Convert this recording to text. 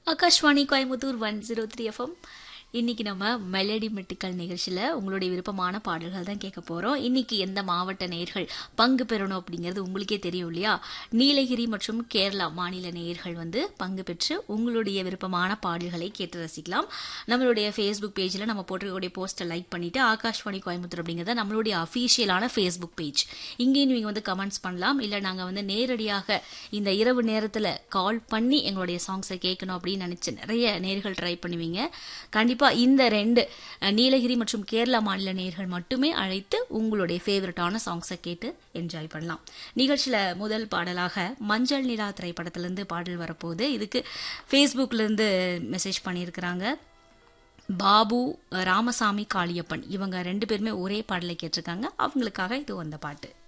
Akashvani Coimbatore one zero three FM இன்னைக்கு நம்ம melody மெட்டிக்கல் நிகழ்ச்சியில் உங்களுடைய விருப்பமான பாடல்கள் தான் கேட்க போகிறோம் இன்னைக்கு எந்த மாவட்ட நேயர்கள் பங்கு பெறணும் அப்படிங்கிறது உங்களுக்கே தெரியும் இல்லையா நீலகிரி மற்றும் கேரளா மாநில நேயர்கள் வந்து பங்கு பெற்று உங்களுடைய விருப்பமான பாடல்களை கேட்டு ரசிக்கலாம் நம்மளுடைய ஃபேஸ்புக் பேஜில் நம்ம போட்டிருக்கக்கூடிய போஸ்ட்டை லைக் பண்ணிட்டு ஆகாஷ்வாணி கோயம்புத்தூர் அப்படிங்கிறத நம்மளுடைய அஃபீஷியலான ஃபேஸ்புக் பேஜ் இங்கேயும் நீங்கள் வந்து கமெண்ட்ஸ் பண்ணலாம் இல்லை நாங்கள் வந்து நேரடியாக இந்த இரவு நேரத்தில் கால் பண்ணி எங்களுடைய சாங்ஸை கேட்கணும் அப்படின்னு நினச்சி நிறைய நேர்கள் ட்ரை பண்ணுவீங்க கண்டிப்பாக இந்த ரெண்டு அஹ், நீலகிரி மற்றும் கேரளா மாநில நேர்கள் மட்டுமே அழைத்து உங்களுடைய ஃபேவரட்டான சாங்ஸை கேட்டு என்ஜாய் பண்ணலாம் நிகழ்ச்சியில் முதல் பாடலாக மஞ்சள் நிலா திரைப்படத்திலேருந்து பாடல் வரப்போகுது இதுக்கு ஃபேஸ்புக்லேருந்து மெசேஜ் பண்ணியிருக்கிறாங்க பாபு ராமசாமி காளியப்பன் இவங்க ரெண்டு பேருமே ஒரே பாடலை கேட்டிருக்காங்க அவங்களுக்காக இது வந்த பாட்டு